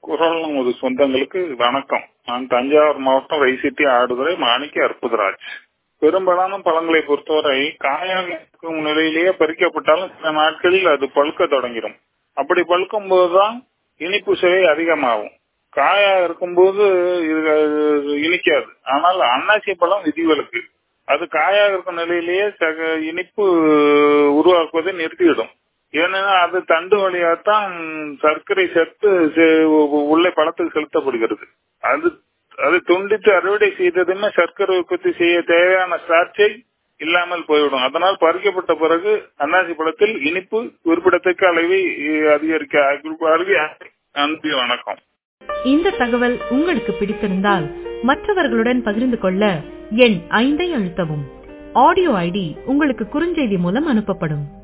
குரல் நமது சொந்தங்களுக்கு வணக்கம் நான் தஞ்சாவூர் மாவட்டம் வைசிட்டி ஆடுதுறை மாணிக்க அற்புதராஜ் பெரும்பாலான பழங்களை பொறுத்தவரை காயாக இருக்கும் நிலையிலேயே பறிக்கப்பட்டாலும் சில நாட்களில் அது பழுக்க தொடங்கிடும் அப்படி பழுக்கும் போதுதான் இனிப்பு சுவை அதிகமாகும் காயா இருக்கும்போது இது இனிக்காது ஆனால் அன்னாசி பழம் விதிவிலக்கு அது காயாக இருக்கும் நிலையிலேயே சக இனிப்பு உருவாக்குவதை நிறுத்திவிடும் ஏன்னா அது தண்டு வழியாத்தான் சர்க்கரை சேர்த்து உள்ளே பழத்துக்கு செலுத்தப்படுகிறது அது அது துண்டித்து அறுவடை செய்ததுமே சர்க்கரை உற்பத்தி செய்ய தேவையான ஸ்டார்ச்சை இல்லாமல் போய்விடும் அதனால் பறிக்கப்பட்ட பிறகு அன்னாசி பழத்தில் இனிப்பு குறிப்பிடத்தக்க அளவை அதிகரிக்க நன்றி வணக்கம் இந்த தகவல் உங்களுக்கு பிடித்திருந்தால் மற்றவர்களுடன் பகிர்ந்து கொள்ள எண் ஐந்தை அழுத்தவும் ஆடியோ ஐடி உங்களுக்கு குறுஞ்செய்தி மூலம் அனுப்பப்படும்